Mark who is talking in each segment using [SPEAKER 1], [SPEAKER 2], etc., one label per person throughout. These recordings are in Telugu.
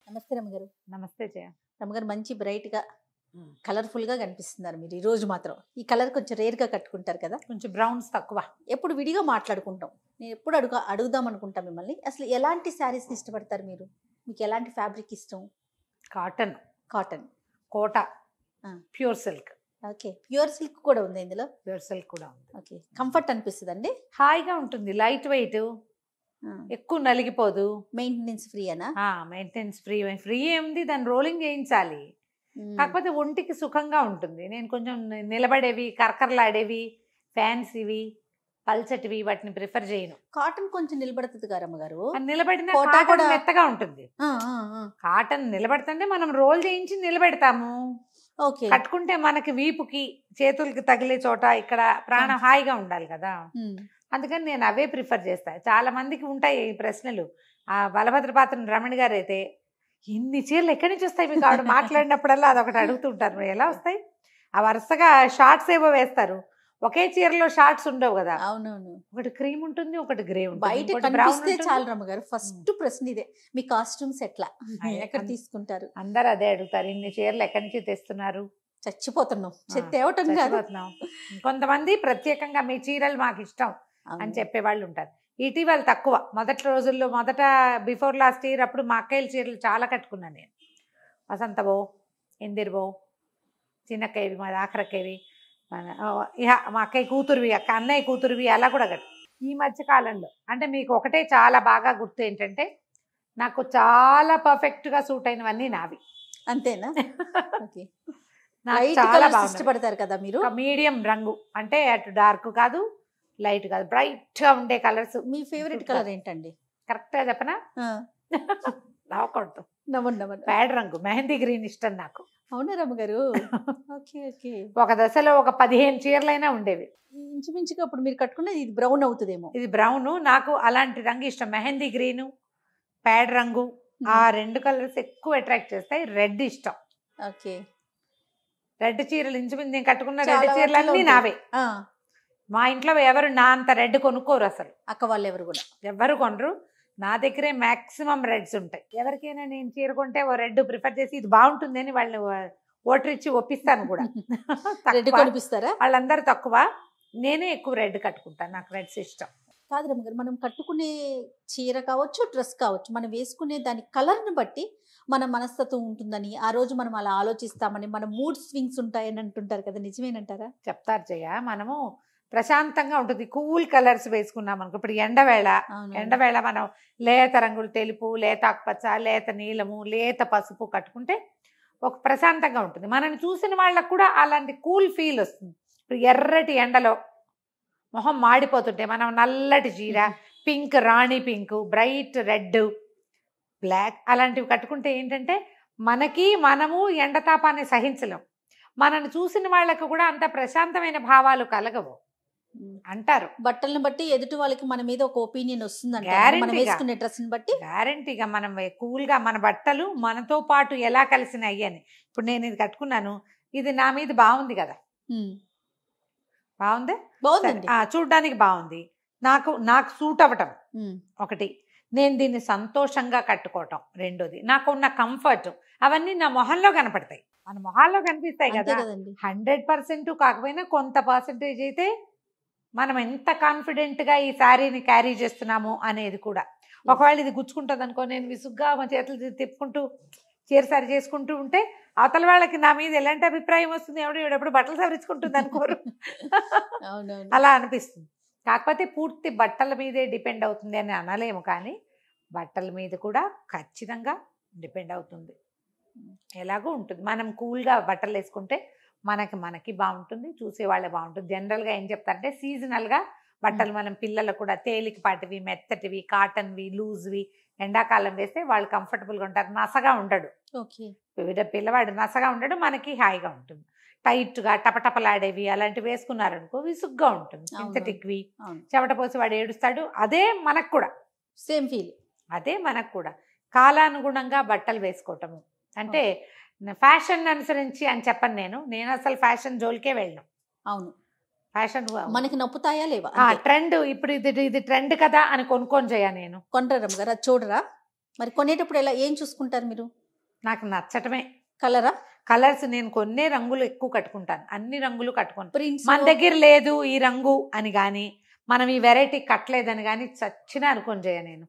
[SPEAKER 1] నమస్తే రమ్మగారు
[SPEAKER 2] నమస్తే జయ
[SPEAKER 1] రమ్మగారు మంచి బ్రైట్ గా కలర్ఫుల్ గా కనిపిస్తున్నారు మీరు ఈ రోజు మాత్రం ఈ కలర్ కొంచెం రేర్ గా కట్టుకుంటారు కదా
[SPEAKER 2] కొంచెం బ్రౌన్స్ తక్కువ
[SPEAKER 1] ఎప్పుడు విడిగా మాట్లాడుకుంటాం నేను ఎప్పుడు అడుగు అడుగుదాం అనుకుంటా మిమ్మల్ని అసలు ఎలాంటి శారీస్ ఇష్టపడతారు మీరు మీకు ఎలాంటి ఫ్యాబ్రిక్ ఇష్టం
[SPEAKER 2] కాటన్
[SPEAKER 1] కాటన్
[SPEAKER 2] కోట
[SPEAKER 1] ఆ.
[SPEAKER 2] Pure silk
[SPEAKER 1] okay pure silk కూడా ఉంది ఇందులో
[SPEAKER 2] ప్యూర్ సిల్క్ కూడా ఉంది
[SPEAKER 1] ఓకే కంఫర్ట్ అనిపిస్తుంది అండి
[SPEAKER 2] హాయిగా ఉంటుంది లైట్ వెయిట్ ఎక్కువ నలిగిపోదు
[SPEAKER 1] మెయింటెనెన్స్ ఫ్రీ అనా
[SPEAKER 2] మెయింటెనెన్స్ ఫ్రీ ఫ్రీ ఏముంది దాన్ని రోలింగ్ చేయించాలి కాకపోతే ఒంటికి సుఖంగా ఉంటుంది నేను కొంచెం ని- నిలబడేవి కరకరలాడేవి ఫ్యాన్సీవి పల్చటివి వాటిని ప్రిఫర్ చేయను
[SPEAKER 1] కాటన్ కొంచెం నిలబడుతుంది కదా రమ్మగారు
[SPEAKER 2] అది నిలబడిన
[SPEAKER 1] కోటా
[SPEAKER 2] కాటన్
[SPEAKER 1] కూడా-
[SPEAKER 2] మెత్తగా ఉంటుంది
[SPEAKER 1] ఆ, ఆ, ఆ.
[SPEAKER 2] కాటన్ నిలబడుతుంటే మనం రోల్ చేయించి నిలబెడతాము
[SPEAKER 1] ఓకే
[SPEAKER 2] కట్టుకుంటే మనకి వీపుకి చేతులకి తగిలే చోట ఇక్కడ ప్రాణం హాయిగా ఉండాలి కదా
[SPEAKER 1] ఉమ్.
[SPEAKER 2] అందుకని నేను అవే ప్రిఫర్ చేస్తాను చాలా మందికి ఉంటాయి ఈ ప్రశ్నలు ఆ బలభద్ర పాత్ర రమణి గారు అయితే ఇన్ని చీరలు ఎక్కడి నుంచి వస్తాయి మీకు ఆవిడ మాట్లాడినప్పుడల్లా అదొకటి అడుగుతుంటారు మరి ఎలా వస్తాయి ఆ వరుసగా షార్ట్స్ ఏవో వేస్తారు ఒకే చీరలో షార్ట్స్ ఉండవు కదా
[SPEAKER 1] అవునవును
[SPEAKER 2] ఒకటి క్రీమ్ ఉంటుంది ఒకటి గ్రే ఉంటుంది
[SPEAKER 1] బయట
[SPEAKER 2] ఇంకోటి brown
[SPEAKER 1] కనిపిస్తే
[SPEAKER 2] ఉంటుంది.
[SPEAKER 1] చాలు రమ్మగారు ఫస్ట్ ప్రశ్న ఇదే మీ కాస్ట్యూమ్స్ ఎట్లా
[SPEAKER 2] అదే.
[SPEAKER 1] ఎక్కడ తీసుకుంటారు
[SPEAKER 2] అందరూ అదే అడుగుతారు ఇన్ని చీరలు ఎక్కడి నుంచి తెస్తున్నారు
[SPEAKER 1] చచ్చిపోతున్నాం
[SPEAKER 2] ఆ,
[SPEAKER 1] తేవటం కాదు
[SPEAKER 2] చచ్చిపోతున్నాం. కొంతమంది ప్రత్యేకంగా మీ చీరలు మాకు ఇష్టం
[SPEAKER 1] అవును.
[SPEAKER 2] అని చెప్పే వాళ్ళు ఉంటారు ఇటీవల తక్కువ మొదటి రోజుల్లో మొదట బిఫోర్ లాస్ట్ ఇయర్ అప్పుడు మా అక్కయ్యల చీరలు చాలా కట్టుకున్నాను నేను వసంతబో ఇందిరబో చిన్నక్కయ్యవి మా ఆఖరక్కయ్యవి మన ఆ, ఇహ మా అక్కయ్య కూతురువి అక్క అన్నయ్య కూతురువి అలా కూడా కట్టు ఈ మధ్య కాలంలో అంటే మీకు ఒకటే చాలా బాగా గుర్తు ఏంటంటే నాకు చాలా పర్ఫెక్ట్గా సూట్ అయినవన్నీ నావి
[SPEAKER 1] అంతేనా ఓకే
[SPEAKER 2] నాకు
[SPEAKER 1] లైట్
[SPEAKER 2] చాలా
[SPEAKER 1] కలర్స్
[SPEAKER 2] బాగున్నాయి.
[SPEAKER 1] ఇష్టపడతారు కదా మీరు
[SPEAKER 2] ఒక మీడియం రంగు అంటే అటు డార్క్ కాదు లైట్ కాదు బ్రైట్ గా ఉండే కలర్స్
[SPEAKER 1] మీ ఫేవరెట్
[SPEAKER 2] ఇప్పుడు
[SPEAKER 1] కలర్ ఏంటండి
[SPEAKER 2] కరెక్ట్ గా చెప్పనా
[SPEAKER 1] ఆ,
[SPEAKER 2] నవ్వకూడదు
[SPEAKER 1] నవ్వండి నవ్వండి
[SPEAKER 2] ప్యాడ్ రంగు మెహందీ గ్రీన్ ఇష్టం నాకు
[SPEAKER 1] అవునా రమ్మగారు ఓకే ఓకే
[SPEAKER 2] ఒక దశలో ఒక పదిహేను చీరలైనా ఉండేవి
[SPEAKER 1] ఇంచుమించుగా అప్పుడు మీరు కట్టుకున్నది ఇది బ్రౌన్ అవుతుందేమో
[SPEAKER 2] ఇది బ్రౌన్ నాకు అలాంటి రంగు ఇష్టం మెహందీ గ్రీన్ ప్యాడ్ రంగు ఆ రెండు కలర్స్ ఎక్కువ అట్రాక్ట్ చేస్తాయి రెడ్ ఇష్టం
[SPEAKER 1] ఓకే
[SPEAKER 2] రెడ్ చీరలు ఇంచుమించు నేను కట్టుకున్న
[SPEAKER 1] చాలా
[SPEAKER 2] రెడ్ చీరలు
[SPEAKER 1] వాటిలో
[SPEAKER 2] అన్నీ
[SPEAKER 1] ఉంటాయి.
[SPEAKER 2] నావే
[SPEAKER 1] ఆ,
[SPEAKER 2] మా ఇంట్లో ఎవరు నా అంత రెడ్ కొనుక్కోరు అసలు
[SPEAKER 1] అక్క వాళ్ళు ఎవరు కూడా
[SPEAKER 2] ఎవ్వరు కొనరు నా దగ్గరే మాక్సిమం రెడ్స్ ఉంటాయి ఎవరికైనా నేను చీర కొంటే ఓ రెడ్ ప్రిఫర్ చేసి ఇది బాగుంటుంది అని వాళ్ళని ఓటర్ ఇచ్చి ఒప్పిస్తాను కూడా
[SPEAKER 1] రెడ్
[SPEAKER 2] తక్కువ.
[SPEAKER 1] కొనిపిస్తారా
[SPEAKER 2] వాళ్ళందరూ తక్కువ నేనే ఎక్కువ రెడ్ కట్టుకుంటాను నాకు రెడ్స్ ఇష్టం
[SPEAKER 1] కాదు రమ్మగారు మనం కట్టుకునే చీర కావచ్చు డ్రెస్ కావచ్చు మనం వేసుకునే దాని కలర్ని బట్టి మన మనస్తత్వం ఉంటుందని ఆ రోజు మనం అలా ఆలోచిస్తామని మన మూడ్ స్వింగ్స్ ఉంటాయని అంటుంటారు కదా నిజమేనంటారా
[SPEAKER 2] చెప్తారు జయ మనము ప్రశాంతంగా ఉంటుంది కూల్ కలర్స్ వేసుకున్నాం అనుకో ఇప్పుడు ఎండవేళ
[SPEAKER 1] అవును.
[SPEAKER 2] ఎండవేళ మనం లేత రంగులు తెలుపు లేత ఆకుపచ్చ లేత నీలము లేత పసుపు కట్టుకుంటే ఒక ప్రశాంతంగా ఉంటుంది మనని చూసిన వాళ్ళకు కూడా అలాంటి కూల్ ఫీల్ వస్తుంది ఇప్పుడు ఎర్రటి ఎండలో మొహం మాడిపోతుంటే మనం నల్లటి చీర పింక్ రాణి పింక్ బ్రైట్ రెడ్ బ్లాక్ అలాంటివి కట్టుకుంటే ఏంటంటే మనకి మనము ఎండతాపాన్ని సహించలేం మనని చూసిన వాళ్ళకు కూడా అంత ప్రశాంతమైన భావాలు కలగవు
[SPEAKER 1] ఉమ్.
[SPEAKER 2] అంటారు
[SPEAKER 1] బట్టలను బట్టి ఎదుటి వాళ్ళకి మన మీద ఒక ఒపీనియన్ వస్తుంది మనం
[SPEAKER 2] Guarantee గా.
[SPEAKER 1] వేసుకునే డ్రెస్ ని బట్టి
[SPEAKER 2] గ్యారంటీగా మనం కూల్గా మన బట్టలు మనతో పాటు ఎలా కలిసినాయి అని ఇప్పుడు నేను ఇది కట్టుకున్నాను ఇది నా మీద బాగుంది కదా
[SPEAKER 1] ఉమ్.
[SPEAKER 2] బాగుంది
[SPEAKER 1] బాగుందండి
[SPEAKER 2] ఆ, చూడ్డానికి బాగుంది నాకు నాకు సూట్ అవ్వటం
[SPEAKER 1] ఉమ్.
[SPEAKER 2] ఒకటి నేను దీన్ని సంతోషంగా కట్టుకోవటం రెండోది నాకున్న కంఫర్ట్ అవన్నీ నా మొహంలో కనపడతాయి మన మొహాల్లో కనిపిస్తాయి
[SPEAKER 1] అంతే
[SPEAKER 2] కదా
[SPEAKER 1] కదండి
[SPEAKER 2] హండ్రెడ్ పర్సెంట్ కాకపోయినా కొంత పర్సెంటేజ్ అయితే మనం ఎంత కాన్ఫిడెంట్గా ఈ శారీని క్యారీ చేస్తున్నాము అనేది కూడా ఒకవేళ ఇది గుచ్చుకుంటుంది అనుకో నేను విసుగ్గా మా చేతులు తి- తిప్పుకుంటూ చీర సరి చేసుకుంటూ ఉంటే అవతల వాళ్ళకి నా మీద ఎలాంటి అభిప్రాయం వస్తుంది ఎవడు ఎవడెప్పుడు బట్టలు సవరించుకుంటుంది అనుకోరు
[SPEAKER 1] అవునవును
[SPEAKER 2] అలా అనిపిస్తుంది కాకపోతే పూర్తి బట్టల మీదే డిపెండ్ అవుతుంది అని అనలేము కానీ బట్టల మీద కూడా ఖచ్చితంగా డిపెండ్ అవుతుంది ఎలాగో ఉంటుంది మనం కూల్గా బట్టలు వేసుకుంటే మనకి మనకి బాగుంటుంది చూసే వాళ్ళే బాగుంటుంది జనరల్గా ఏం చెప్తారంటే సీజనల్గా బట్టలు మనం పిల్లలకు కూడా తేలికపాటివి మెత్తటివి కాటన్వి లూజ్వి ఎండాకాలం వేస్తే వాళ్ళు కంఫర్టబుల్గా ఉంటారు నసగా ఉండడు
[SPEAKER 1] ఓకే
[SPEAKER 2] వివిధ పిల్లవాడు నసగా ఉండడు మనకి హాయిగా ఉంటుంది టైట్గా టపటపలాడేవి అలాంటివి వేసుకున్నారనుకో విసుగ్గా ఉంటుంది
[SPEAKER 1] అవును.
[SPEAKER 2] సింథటిక్వి
[SPEAKER 1] అవును
[SPEAKER 2] చెమట పోసి వాడు ఏడుస్తాడు అదే మనకు కూడా
[SPEAKER 1] సేమ్ ఫీల్
[SPEAKER 2] అదే మనకు కూడా కాలానుగుణంగా బట్టలు వేసుకోవటము అంటే ఫ్యాషన్ అనుసరించి అని చెప్పను నేను నేను అసలు ఫ్యాషన్ జోలికే వెళ్ళను
[SPEAKER 1] అవును
[SPEAKER 2] ఫ్యాషన్
[SPEAKER 1] మనకి నప్పుతాయా లేవా
[SPEAKER 2] ట్రెండ్ ఇప్పుడు ఇది ఇది ట్రెండ్ కదా అని కొనుక్కొని చేయా నేను
[SPEAKER 1] కొంటారమ్మ గారు అది చూడరా మరి కొనేటప్పుడు ఎలా ఏం చూసుకుంటారు మీరు
[SPEAKER 2] నాకు నచ్చటమే
[SPEAKER 1] కలరా
[SPEAKER 2] కలర్స్ నేను కొన్నే రంగులు ఎక్కువ కట్టుకుంటాను అన్ని రంగులు కట్టుకుంటాను
[SPEAKER 1] ప్రింట్స్
[SPEAKER 2] మన దగ్గర లేదు ఈ రంగు అని కానీ మనం ఈ వెరైటీ కట్టలేదని కానీ చచ్చినా అనుకొని చేయ నేను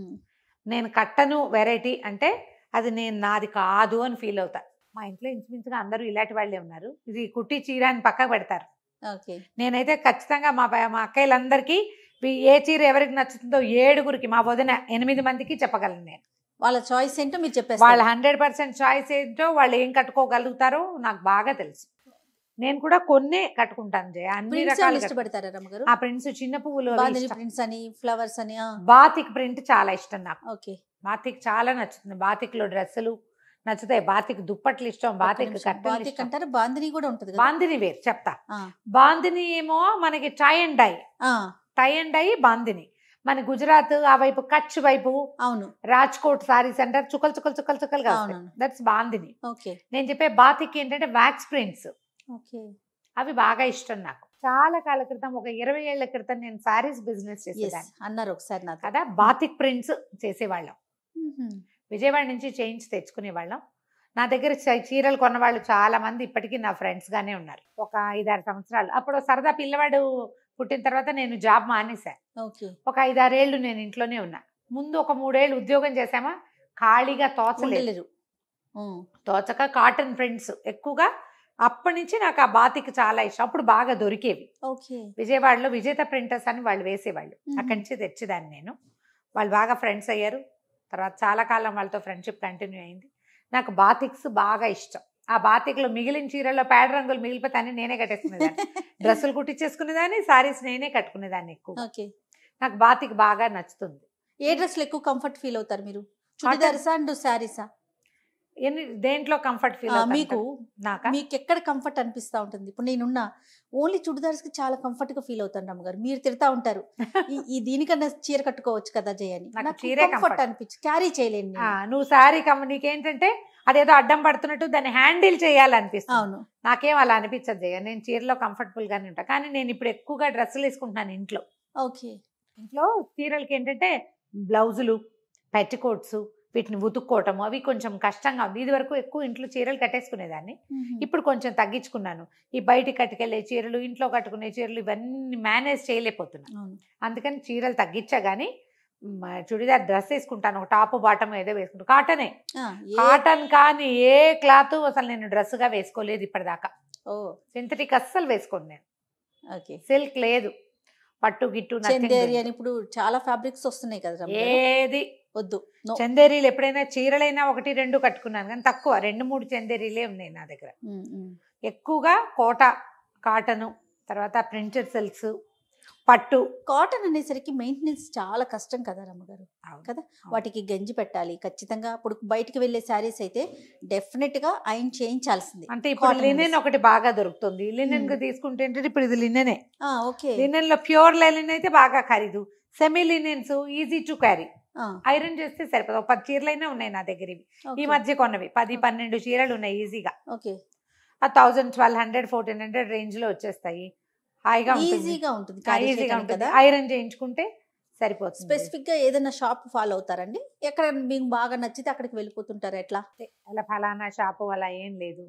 [SPEAKER 2] నేను కట్టను వెరైటీ అంటే అది నేను నాది కాదు అని ఫీల్ అవుతా మా ఇంట్లో ఇంచుమించుగా అందరూ ఇలాంటి వాళ్ళే ఉన్నారు ఇది కుట్టి చీర అని పక్కకు పెడతారు
[SPEAKER 1] ఓకే
[SPEAKER 2] నేనైతే ఖచ్చితంగా మా ప- మా అక్కయ్యలందరికీ ఈ ఏ చీర ఎవరికి నచ్చుతుందో ఏడుగురికి మా వదిన ఎనిమిది మందికి చెప్పగలను నేను
[SPEAKER 1] వాళ్ళ చాయిస్ ఏంటో మీరు
[SPEAKER 2] వాళ్ళ
[SPEAKER 1] చెప్పేస్తారు
[SPEAKER 2] హండ్రెడ్ పర్సెంట్ చాయిస్ ఏంటో వాళ్ళు ఏం కట్టుకోగలుగుతారో నాకు బాగా తెలుసు నేను కూడా కొన్నే కట్టుకుంటాను జయ అన్ని
[SPEAKER 1] ప్రింట్స్
[SPEAKER 2] రకాలు
[SPEAKER 1] ఇష్టపడతారా రమ్మగారు
[SPEAKER 2] ఆ ప్రింట్స్ చిన్న పువ్వులు అవి
[SPEAKER 1] బాందిని
[SPEAKER 2] ఇష్టం.
[SPEAKER 1] ప్రింట్స్ అని ఫ్లవర్స్ అని
[SPEAKER 2] బాతిక్ ప్రింట్ చాలా ఇష్టం నాకు
[SPEAKER 1] ఓకే
[SPEAKER 2] బాతిక్ చాలా నచ్చుతుంది బాతిక్ లో డ్రెస్సులు నచ్చుతాయి బాతిక్ దుప్పట్లు ఇష్టం బాతిక్ కట్టలు
[SPEAKER 1] బాతిక్
[SPEAKER 2] ఇష్టం.
[SPEAKER 1] అంటారు బాందిని కూడా ఉంటది కదా
[SPEAKER 2] బాందిని వేరు చెప్తా
[SPEAKER 1] ఆ,
[SPEAKER 2] బాందిని ఏమో మనకి టై అండ్ డై
[SPEAKER 1] ఆ,
[SPEAKER 2] టై అండ్ డై బాందిని మన గుజరాత్ ఆ వైపు కచ్ వైపు
[SPEAKER 1] అవును
[SPEAKER 2] రాజ్కోట్ సారీస్ అంటారు చుక్కలు చుక్కలు చుక్కలు చుక్కలుగా
[SPEAKER 1] అవునవును.
[SPEAKER 2] దట్స్ బాందిని
[SPEAKER 1] ఓకే
[SPEAKER 2] నేను చెప్పే బాతిక్ ఏంటంటే వ్యాక్స్ ప్రింట్స్
[SPEAKER 1] ఓకే
[SPEAKER 2] అవి బాగా ఇష్టం నాకు చాలా కాల క్రితం ఒక ఇరవై ఏళ్ల క్రితం నేను సారీస్ బిజినెస్
[SPEAKER 1] ఎస్
[SPEAKER 2] చేసేదాన్ని
[SPEAKER 1] అన్నారు ఒకసారి నాతో
[SPEAKER 2] కదా బాతిక్ ప్రింట్స్ చేసేవాళ్ళం
[SPEAKER 1] మ్మ్.
[SPEAKER 2] విజయవాడ నుంచి చేయించి తెచ్చుకునేవాళ్ళం నా దగ్గర చ- చీరలు కొన్న వాళ్ళు చాలా మంది ఇప్పటికీ నా ఫ్రెండ్స్ గానే ఉన్నారు ఒక ఐదారు సంవత్సరాలు అప్పుడు సరదా పిల్లవాడు పుట్టిన తర్వాత నేను జాబ్ మానేశా
[SPEAKER 1] ఓకే
[SPEAKER 2] ఒక ఐదారేళ్లు నేను ఇంట్లోనే ఉన్నా ముందు ఒక మూడేళ్ళు ఉద్యోగం చేశామా ఖాళీగా తోచలేదు
[SPEAKER 1] ఉండలేరు మ్మ్.
[SPEAKER 2] తోచక కాటన్ ప్రింట్స్ ఎక్కువగా అప్పటి నుంచి నాకు ఆ బాతిక్ చాలా ఇష్టం అప్పుడు బాగా దొరికేవి
[SPEAKER 1] ఓకే
[SPEAKER 2] విజయవాడలో విజేత ప్రింటర్స్ అని వాళ్ళు వేసేవాళ్ళు
[SPEAKER 1] మ్మ్.
[SPEAKER 2] అక్కడి నుంచి తెచ్చేదాన్ని నేను వాళ్ళు బాగా ఫ్రెండ్స్ అయ్యారు తర్వాత చాలా కాలం వాళ్ళతో ఫ్రెండ్షిప్ కంటిన్యూ అయింది నాకు బాతిక్స్ బాగా ఇష్టం ఆ బాతిక్లో మిగిలిన చీరల్లో పేడ రంగులు మిగిలిపోతాయని నేనే కట్టేసుకునేదాన్ని డ్రెస్సులు కుట్టించేసుకునేదాన్ని సారీస్ నేనే కట్టుకునేదాన్ని ఎక్కువ
[SPEAKER 1] ఓకే
[SPEAKER 2] నాకు బాతిక్ బాగా నచ్చుతుంది
[SPEAKER 1] ఏ డ్రెస్ లో ఎక్కువ కంఫర్ట్ ఫీల్ అవుతారు మీరు చుడిదార్సా అండ్ శారీసా
[SPEAKER 2] ఎన్ని దేంట్లో కంఫర్ట్ ఫీల్
[SPEAKER 1] మీకు
[SPEAKER 2] నాకా
[SPEAKER 1] మీకు ఎక్కడ కంఫర్ట్ అనిపిస్తా ఉంటుంది ఇప్పుడు నేనున్న ఓన్లీ చుడిదార్స్ కి చాలా కంఫర్ట్ గా ఫీల్ అవుతాను రమ్మగారు మీరు తిడతా ఉంటారు ఈ- ఈ దీనికన్నా చీర కట్టుకోవచ్చు కదా జయని
[SPEAKER 2] నాకు
[SPEAKER 1] నాకు
[SPEAKER 2] చీరే
[SPEAKER 1] కంఫర్ట్
[SPEAKER 2] comfort.
[SPEAKER 1] అనిపించి క్యారీ చేయలేను
[SPEAKER 2] ఆ,
[SPEAKER 1] నేను.
[SPEAKER 2] నువ్వు సారీ కమ్మ నీకేంటంటే అదేదో అడ్డం పడుతున్నట్టు దాన్ని హ్యాండిల్ చేయాలనిపిస్తుంది
[SPEAKER 1] అవును
[SPEAKER 2] నాకేం అలా అనిపించదు జయ నేను చీరలో కంఫర్టబుల్ గానే ఉంటా కానీ నేను ఇప్పుడు ఎక్కువగా డ్రెస్సులు వేసుకుంటున్నాను ఇంట్లో
[SPEAKER 1] ఓకే
[SPEAKER 2] ఇంట్లో చీరలకి ఏంటంటే బ్లౌజులు పెట్టికోట్స్ వీటిని ఉతుక్కోవటం అవి కొంచెం కష్టంగా ఉంది ఇది వరకు ఎక్కువ ఇంట్లో చీరలు కట్టేసుకునేదాన్ని ఇప్పుడు కొంచెం తగ్గించుకున్నాను ఈ బయటికి కట్టుకెళ్ళే చీరలు ఇంట్లో కట్టుకునే చీరలు ఇవన్నీ మేనేజ్ చేయలేకపోతున్నాను
[SPEAKER 1] అవును
[SPEAKER 2] అందుకని చీరలు తగ్గించా కానీ మ, చుడిదార్ డ్రెస్ వేసుకుంటాను ఒక టాప్ బాటమ్ ఏదో వేసుకుంటాను కాటనే
[SPEAKER 1] ఆ, ఏ-
[SPEAKER 2] కాటన్ కానీ ఏ క్లాత్ అసలు నేను డ్రెస్గా వేసుకోలేదు ఇప్పటిదాకా
[SPEAKER 1] ఓ
[SPEAKER 2] సింథటిక్ అస్సలు వేసుకోను నేను
[SPEAKER 1] ఓకే
[SPEAKER 2] సిల్క్ లేదు పట్టు గిట్టు nothing
[SPEAKER 1] చందేరి
[SPEAKER 2] లేదు.
[SPEAKER 1] అని ఇప్పుడు చాలా ఫ్యాబ్రిక్స్ వస్తున్నాయి కదా రమ్మగారు.
[SPEAKER 2] ఏది
[SPEAKER 1] వద్దు No.
[SPEAKER 2] చందేరీలు ఎప్పుడైనా చీరలైనా ఒకటి రెండు కట్టుకున్నాను కానీ తక్కువ రెండు మూడు చందేరీలే ఉన్నాయి నా దగ్గర
[SPEAKER 1] ఉమ్, ఉమ్.
[SPEAKER 2] ఎక్కువగా కోట కాటను తర్వాత ప్రింటెడ్ సిల్క్స్ పట్టు
[SPEAKER 1] కాటన్ అనేసరికి మెయింటెనెన్స్ చాలా కష్టం కదా రమ్మగారు
[SPEAKER 2] అవును,
[SPEAKER 1] కదా
[SPEAKER 2] అవును.
[SPEAKER 1] వాటికి గంజి పెట్టాలి ఖచ్చితంగా ఇప్పుడు బయటికి వెళ్ళే శారీస్ అయితే డెఫినెట్ గా ఆయన చేయించాల్సింది
[SPEAKER 2] అంటే ఇప్పుడు
[SPEAKER 1] Cotton
[SPEAKER 2] లినెన్
[SPEAKER 1] అనేసి.
[SPEAKER 2] ఒకటి బాగా దొరుకుతుంది లినెన్ గా తీసుకుంటే ఏంటంటే ఇప్పుడు ఇది లినెనే
[SPEAKER 1] ఆ, ఓకే
[SPEAKER 2] లినెన్ లో ప్యూర్ లెనిన్ అయితే బాగా ఖరీదు semi linens easy to carry
[SPEAKER 1] ఆ,
[SPEAKER 2] ఐరన్ చేస్తే సరిపోదు ఒక పది చీరలైనా ఉన్నాయి నా దగ్గర ఇవి ఈ
[SPEAKER 1] ఓకే.
[SPEAKER 2] మధ్య కొన్నవి పది పన్నెండు చీరలు ఉన్నాయి ఈజీగా
[SPEAKER 1] ఓకే
[SPEAKER 2] ఆ thousand twelve hundred fourteen hundred range లో వచ్చేస్తాయి హాయిగా ఉంటుంది
[SPEAKER 1] ఈజీగా ఉంటుంది
[SPEAKER 2] ఆ,
[SPEAKER 1] carry
[SPEAKER 2] ఈజీగా
[SPEAKER 1] చేయడానికి
[SPEAKER 2] ఉంటుంది
[SPEAKER 1] కదా
[SPEAKER 2] ఐరన్ చేయించుకుంటే సరిపోతుంది
[SPEAKER 1] స్పెసిఫిక్ గా ఏదైనా షాప్ ఫాలో అవుతారండి ఎక్కడ మీకు బాగా నచ్చితే అక్కడికి వెళ్ళిపోతుంటారు ఎట్లా
[SPEAKER 2] అలా ఫలానా షాపు అలా ఏం లేదు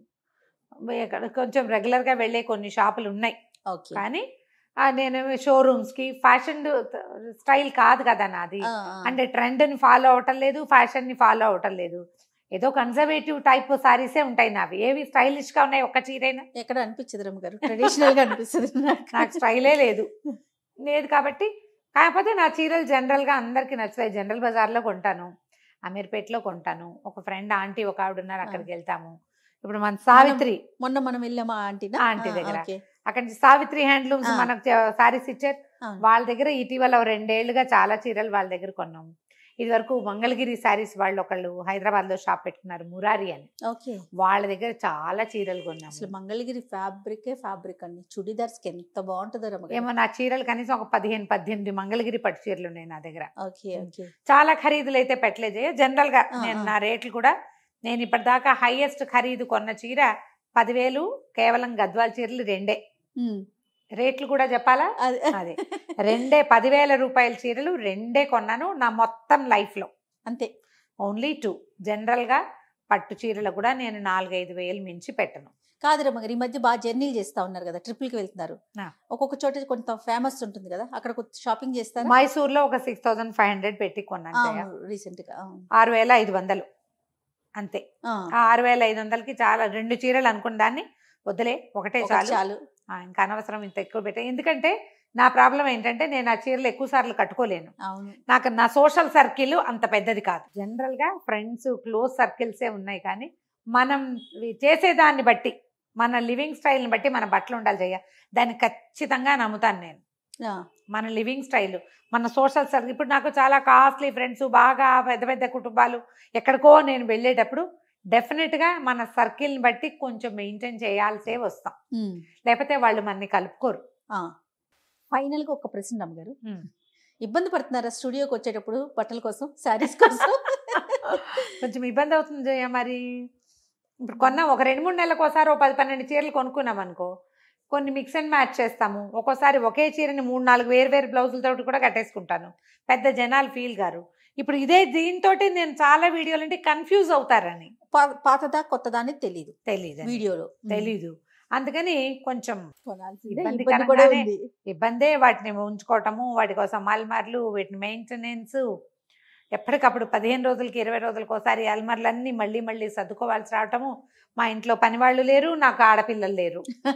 [SPEAKER 2] ఇక్కడ కొంచెం రెగ్యులర్ గా వెళ్ళే కొన్ని షాపులు ఉన్నాయి
[SPEAKER 1] ఓకే
[SPEAKER 2] కానీ ఆ, నేను షోరూమ్స్ కి ఫ్యాషన్ స్టైల్ కాదు కదా నాది
[SPEAKER 1] ఆ, ఆ.
[SPEAKER 2] అంటే ట్రెండ్ ని ఫాలో అవటం లేదు ఫ్యాషన్ ని ఫాలో అవటం లేదు ఏదో కన్జర్వేటివ్ టైప్ సారీసే ఉంటాయి నావి ఏవి స్టైలిష్ గా ఉన్నాయి ఒక్క చీరైనా
[SPEAKER 1] ఎక్కడ అనిపించదు రమ్మ గారు ట్రెడిషనల్ గా అనిపిస్తుంది
[SPEAKER 2] నాకు స్టైలే లేదు లేదు కాబట్టి కాకపోతే నా చీరలు జనరల్ గా అందరికి నచ్చుతాయి జనరల్ బజార్ లో కొంటాను అమీర్పేటలో కొంటాను ఒక ఫ్రెండ్ ఆంటీ ఒక ఆవిడ ఉన్నారు అక్కడికి వెళ్తాము ఇప్పుడు మన సావిత్రి
[SPEAKER 1] మొన్న మనం వెళ్ళామా ఆంటీనా
[SPEAKER 2] ఆంటీ
[SPEAKER 1] ఆ,
[SPEAKER 2] దగ్గర.
[SPEAKER 1] ఓకే.
[SPEAKER 2] అక్కడి నుంచి సావిత్రి హ్యాండ్లూమ్స్
[SPEAKER 1] ఆ.
[SPEAKER 2] మనకు సారీస్ ఇచ్చారు
[SPEAKER 1] అవును.
[SPEAKER 2] వాళ్ళ దగ్గర ఇటీవల ఓ రెండేళ్లుగా చాలా చీరలు వాళ్ళ దగ్గర కొన్నాము ఇది వరకు మంగళగిరి శారీస్ వాళ్ళు ఒకళ్ళు హైదరాబాద్ లో షాప్ పెట్టుకున్నారు మురారి అని
[SPEAKER 1] ఓకే
[SPEAKER 2] వాళ్ళ దగ్గర చాలా చీరలు
[SPEAKER 1] అసలు
[SPEAKER 2] కొన్నాము
[SPEAKER 1] మంగళగిరి ఫ్యాబ్రికే ఫ్యాబ్రిక్ అండి చుడిదార్స్ కి ఎంత బాగుంటుందో రమ్మ గారు.
[SPEAKER 2] ఏమో నా చీరలు కనీసం ఒక పదిహేను పద్దెనిమిది మంగళగిరి పట్టు చీరలు ఉన్నాయి నా దగ్గర
[SPEAKER 1] ఓకే ఓకే
[SPEAKER 2] చాలా ఖరీదులు అయితే పెట్టలేదు జనరల్ గా
[SPEAKER 1] ఆ,
[SPEAKER 2] నేను
[SPEAKER 1] ఆ.
[SPEAKER 2] నా రేట్లు కూడా నేను ఇప్పటిదాకా హైయెస్ట్ ఖరీదు కొన్న చీర పదివేలు కేవలం గద్వాల్ చీరలు రెండే
[SPEAKER 1] ఉమ్.
[SPEAKER 2] రేట్లు కూడా చెప్పాలా
[SPEAKER 1] అది
[SPEAKER 2] అదే రెండే పదివేల రూపాయల చీరలు రెండే కొన్నాను నా మొత్తం లైఫ్ లో
[SPEAKER 1] అంతే
[SPEAKER 2] ఓన్లీ టూ జనరల్గా పట్టు చీరలు కూడా నేను నాలుగైదు వేలు మించి పెట్టను
[SPEAKER 1] కాదు రమ్మగారు ఈ మధ్య బాగా జర్నీలు చేస్తా ఉన్నారు కదా ట్రిపుల్ కి వెళ్తున్నారు
[SPEAKER 2] ఆ.
[SPEAKER 1] ఒక్కొక్క చోట కొంత ఫేమస్ ఉంటుంది కదా అక్కడ షాపింగ్ చేస్తారా
[SPEAKER 2] మైసూర్లో ఒక సిక్స్ థౌసండ్ ఫైవ్ హండ్రెడ్ పెట్టి కొన్నాను జయ.
[SPEAKER 1] రీసెంట్ గా ఆ.
[SPEAKER 2] ఆరు వేల ఐదు వందలు అంతే
[SPEAKER 1] ఆ.
[SPEAKER 2] ఆ ఆరు వేల ఐదు వందలకి చాలా రెండు చీరలు అనుకున్న దాన్ని వద్దులే ఒకటే
[SPEAKER 1] ఒకటి
[SPEAKER 2] చాలు
[SPEAKER 1] చాలు
[SPEAKER 2] ఆ, ఇంకా అనవసరం ఇంత ఎక్కువ పెట్టే ఎందుకంటే నా ప్రాబ్లం ఏంటంటే నేను ఆ చీరలు ఎక్కువ సార్లు కట్టుకోలేను
[SPEAKER 1] అవును
[SPEAKER 2] నాకు నా సోషల్ సర్కిల్ అంత పెద్దది కాదు జనరల్గా ఫ్రెండ్స్ క్లోజ్ సర్కిల్సే ఉన్నాయి కానీ మనం వి- చేసేదాన్ని బట్టి మన లివింగ్ స్టైల్ని బట్టి మన బట్టలు ఉండాలి చెయ్య దాన్ని ఖచ్చితంగా నమ్ముతాను నేను
[SPEAKER 1] ఆ.
[SPEAKER 2] మన లివింగ్ స్టైల్ మన సోషల్ సర్కిల్ ఇప్పుడు నాకు చాలా కాస్ట్లీ ఫ్రెండ్స్ బాగా పెద్ద పెద్ద కుటుంబాలు ఎక్కడికో నేను వెళ్ళేటప్పుడు డెఫినెట్గా మన సర్కిల్ని బట్టి కొంచెం మెయింటైన్ చేయాల్సే వస్తాం
[SPEAKER 1] ఉమ్.
[SPEAKER 2] లేకపోతే వాళ్ళు మనని కలుపుకోరు
[SPEAKER 1] ఆ. ఫైనల్ గా ఒక ప్రశ్న రమ్మగారు
[SPEAKER 2] ఉమ్.
[SPEAKER 1] ఇబ్బంది పడుతున్నారా స్టూడియోకి వచ్చేటప్పుడు బట్టల కోసం శారీస్ కోసం
[SPEAKER 2] కొంచెం ఇబ్బంది అవుతుంది జయ మరి ఇప్పుడు కొన్నాం ఒక రెండు మూడు నెలలకు ఒకసారి ఓ పది పన్నెండు చీరలు కొనుక్కున్నాం అనుకో కొన్ని మిక్స్ అండ్ మ్యాచ్ చేస్తాము ఒక్కోసారి ఒకే చీరని మూడు నాలుగు వేరు వేరు బ్లౌజులతో కూడా కట్టేసుకుంటాను పెద్ద జనాలు ఫీల్ గారు ఇప్పుడు ఇదే దీంతో నేను చాలా వీడియోలు అంటే కన్ఫ్యూజ్ అవుతారని
[SPEAKER 1] పా- పాతదా కొత్తదా అని తెలియదు
[SPEAKER 2] తెలీదు
[SPEAKER 1] వీడియోలో
[SPEAKER 2] తెలీదు అందుకని కొంచెం
[SPEAKER 1] కొనాల్సిందే
[SPEAKER 2] ఇబ్బంది
[SPEAKER 1] ఇబ్బంది కూడా
[SPEAKER 2] కరంగానే
[SPEAKER 1] ఉంది
[SPEAKER 2] ఇబ్బందే వాటిని ఉంచుకోవటము వాటి కోసం అల్మార్లు వీటిని మెయింటెనెన్స్ ఎప్పటికప్పుడు పదిహేను రోజులకి ఇరవై రోజులకి ఒకసారి అల్మార్లన్నీ మళ్ళీ మళ్ళీ సర్దుకోవాల్సి రావటము మా ఇంట్లో పని వాళ్ళు లేరు నాకు ఆడపిల్లలు లేరు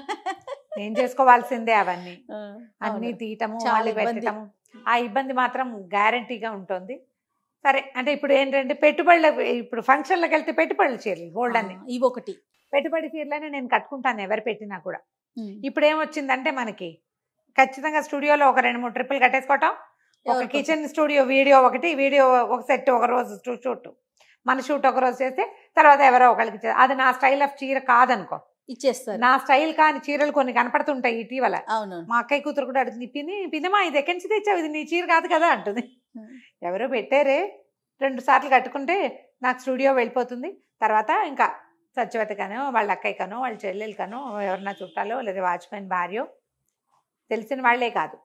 [SPEAKER 2] నేను చేసుకోవాల్సిందే అవన్నీ
[SPEAKER 1] ఆ,
[SPEAKER 2] అన్ని
[SPEAKER 1] అవును.
[SPEAKER 2] తీయటము
[SPEAKER 1] చాలా
[SPEAKER 2] మళ్ళీ
[SPEAKER 1] ఇబ్బంది.
[SPEAKER 2] పెట్టటము ఆ ఇబ్బంది మాత్రం గ్యారంటీగా ఉంటుంది సరే అంటే ఇప్పుడు ఏంటంటే పెట్టుబడుల ఇప్పుడు ఫంక్షన్లకు వెళ్తే పెట్టుబడుల చీరలు గోల్డ్ అన్ని
[SPEAKER 1] ఆ, ఇవి ఒకటి
[SPEAKER 2] పెట్టుబడి చీరలనే నేను కట్టుకుంటాను ఎవరు పెట్టినా కూడా
[SPEAKER 1] ఉమ్.
[SPEAKER 2] ఇప్పుడు ఏమొచ్చిందంటే మనకి ఖచ్చితంగా స్టూడియోలో ఒక రెండు మూడు ట్రిప్పులు కట్టేసుకోవటం ఒక
[SPEAKER 1] ఎవరికి
[SPEAKER 2] కిచెన్ స్టూడియో వీడియో ఒకటి వీడియో ఒక సెట్ ఒక రోజు షూ- షూట్ మన షూట్ ఒక రోజు చేస్తే తర్వాత ఎవరో ఒకరికి చే- అది నా స్టైల్ ఆఫ్ చీర కాదనుకో
[SPEAKER 1] ఇచ్చేస్తారు
[SPEAKER 2] నా స్టైల్ కాని చీరలు కొన్ని కనపడుతుంటాయి ఇటీవల
[SPEAKER 1] అవును
[SPEAKER 2] మా అక్కయ్య కూతురు కూడా అడుగుతుంది పిన్ని పిన్నమా ఇది ఎక్కడి నుంచి తెచ్చావు ఇది నీ చీర కాదు కదా అంటుంది ఎవరో పెట్టారే రెండు సార్లు కట్టుకుంటే నాకు స్టూడియో వెళ్ళిపోతుంది తర్వాత ఇంకా సత్యవతికనో వాళ్ళ అక్కయ్యకనో వాళ్ళ చెల్లెలకనో ఎవరన్నా చుట్టాలో లేదా వాచ్మెన్ భార్యో తెలిసిన వాళ్ళే కాదు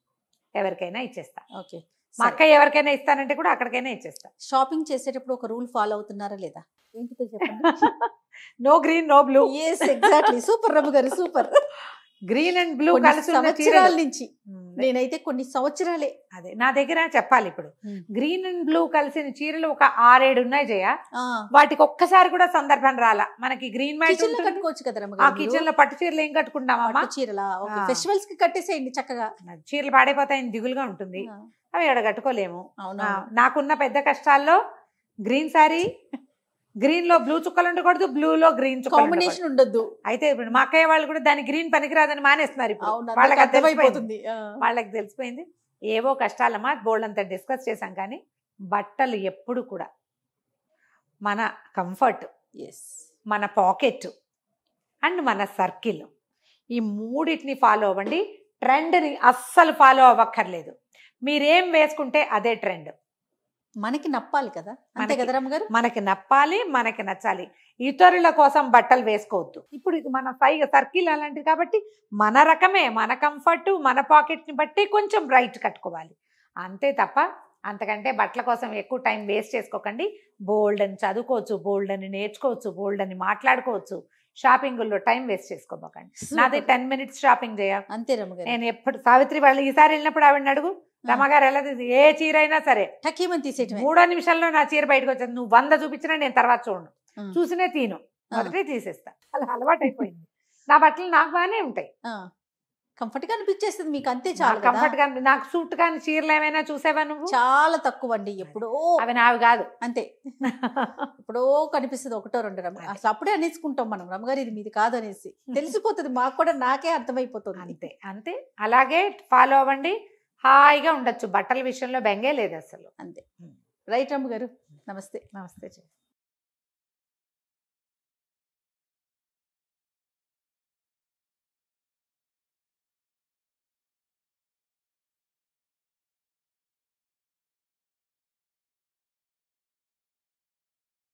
[SPEAKER 2] ఎవరికైనా ఇచ్చేస్తా
[SPEAKER 1] ఓకే
[SPEAKER 2] మా అక్కయ్య ఎవరికైనా ఇస్తానంటే కూడా అక్కడికైనా ఇచ్చేస్తా
[SPEAKER 1] షాపింగ్ చేసేటప్పుడు ఒక రూల్ ఫాలో అవుతున్నారా లేదా ఏంటితో చెప్పండి
[SPEAKER 2] no green no blue
[SPEAKER 1] yes exactly super Ramma గారు సూపర్
[SPEAKER 2] గ్రీన్ అండ్ బ్లూ
[SPEAKER 1] కొన్ని
[SPEAKER 2] కలిసి ఉన్న
[SPEAKER 1] సంవత్సరాల
[SPEAKER 2] చీరలు
[SPEAKER 1] నుంచి
[SPEAKER 2] ఉమ్,
[SPEAKER 1] నేనైతే కొన్ని సంవత్సరాలే
[SPEAKER 2] అదే నా దగ్గర చెప్పాలి ఇప్పుడు
[SPEAKER 1] ఉమ్.
[SPEAKER 2] గ్రీన్ అండ్ బ్లూ కలిసిన చీరలు ఒక ఆరేడు ఉన్నాయి జయ
[SPEAKER 1] ఆ,
[SPEAKER 2] వాటికి ఒక్కసారి కూడా సందర్భం రాలా మనకి గ్రీన్ మ్యాట్
[SPEAKER 1] కిచెన్ లో
[SPEAKER 2] ఉంటుంది.
[SPEAKER 1] కట్టుకోవచ్చు కదా రమ్మ
[SPEAKER 2] ఆ
[SPEAKER 1] గారు
[SPEAKER 2] కిచెన్ లో పట్టు చీరలు ఏం కట్టుకుంటామమ్మా
[SPEAKER 1] పట్టు చీరలా ఓకే
[SPEAKER 2] ఆ.
[SPEAKER 1] ఫెస్టివల్స్ కి కట్టేసేయండి చక్కగా
[SPEAKER 2] చీరలు పాడైపోతాయని దిగులుగా ఉంటుంది
[SPEAKER 1] ఆ,
[SPEAKER 2] అవి ఎక్కడ కట్టుకోలేము
[SPEAKER 1] అవును
[SPEAKER 2] ఆ, నాకున్న పెద్ద కష్టాల్లో గ్రీన్ సారీ గ్రీన్ లో బ్లూ చుక్కలు ఉండకూడదు బ్లూ లో గ్రీన్ చుక్కలు ఉండకూడదు.
[SPEAKER 1] కాంబినేషన్ ఉండొద్దు
[SPEAKER 2] అయితే ఇప్పుడు మా అక్కయ్య వాళ్ళు కూడా దాని గ్రీన్ పనికిరాదని మానేస్తున్నారు ఇప్పుడు
[SPEAKER 1] అవును
[SPEAKER 2] వాళ్ళకి
[SPEAKER 1] అందరికీ
[SPEAKER 2] అది తెలిసిపోయింది.
[SPEAKER 1] అర్థమైపోతుంది ఆ.
[SPEAKER 2] వాళ్ళకి తెలిసిపోయింది ఏవో కష్టాలమ్మా బోల్డ్ అంతా డిస్కస్ చేశాం కానీ బట్టలు ఎప్పుడు కూడా మన కంఫర్ట్
[SPEAKER 1] Yes.
[SPEAKER 2] మన పాకెట్ అండ్ మన సర్కిల్ ఈ మూడింటిని ఫాలో అవ్వండి ట్రెండ్ని అస్సలు ఫాలో అవ్వక్కర్లేదు మీరేం వేసుకుంటే అదే ట్రెండ్
[SPEAKER 1] మనకి నప్పాలి కదా అంతే
[SPEAKER 2] మనకి-
[SPEAKER 1] కదా రమ్మ గారు
[SPEAKER 2] మనకి నప్పాలి మనకి నచ్చాలి ఇతరుల కోసం బట్టలు వేసుకోవద్దు ఇప్పుడు ఇది మన సై సర్కిల్ అలాంటిది కాబట్టి మన రకమే మన కంఫర్ట్ మన పాకెట్ని బట్టి కొంచెం బ్రైట్ కట్టుకోవాలి అంతే తప్ప అంతకంటే బట్టల కోసం ఎక్కువ టైం వేస్ట్ చేసుకోకండి బోల్డ్ అని చదువుకోవచ్చు బోల్డ్ అని నేర్చుకోవచ్చు బోల్డ్ అని మాట్లాడుకోవచ్చు షాపింగుల్లో టైం వేస్ట్ చేసుకోబోకండి నాది టెన్ మినిట్స్ షాపింగ్ చేయ
[SPEAKER 1] అంతే రమ్మ గారు
[SPEAKER 2] నేను ఎప్పుడు సావిత్రి వాళ్ళు ఈసారి వెళ్ళినప్పుడు ఆవిడని అడుగు రమగారు ఎలా తీసి ఏ చీర అయినా సరే
[SPEAKER 1] టకీమని తీసేయటమే
[SPEAKER 2] మూడో నిమిషాల్లో నా చీర బయటకు వచ్చేది నువ్వు వంద చూపించినా నేను తర్వాత చూడను
[SPEAKER 1] ఉమ్.
[SPEAKER 2] చూసినే తీను
[SPEAKER 1] ఆ.
[SPEAKER 2] మొదటే తీసేస్తా అలా అలవాటు అయిపోయింది నా బట్టలు నాకు బాగానే ఉంటాయి
[SPEAKER 1] ఆ. కంఫర్ట్ గా అనిపించేస్తుంది మీకు అంతే చాలు
[SPEAKER 2] కంఫర్ట్
[SPEAKER 1] కదా
[SPEAKER 2] గా నాకు సూట్ కానీ చీరలు ఏమైనా చూసావా నువ్వు
[SPEAKER 1] చాలా తక్కువ అండి ఎప్పుడో
[SPEAKER 2] అవి నావి కాదు
[SPEAKER 1] అంతే ఎప్పుడో కనిపిస్తుంది ఒకటో రెండు రమ్మ అసలు అప్పుడే అనేసుకుంటాం మనం రమ్మగారు ఇది మీది కాదు అనేసి తెలిసిపోతుంది మాకు కూడా నాకే అర్థమైపోతుంది
[SPEAKER 2] అంతే అంతే అలాగే ఫాలో అవ్వండి హాయిగా ఉండొచ్చు బట్టల విషయంలో బెంగే లేదు అసలు
[SPEAKER 1] అంతే రైట్ రమ్మ గారు నమస్తే
[SPEAKER 2] నమస్తే చెల్లి.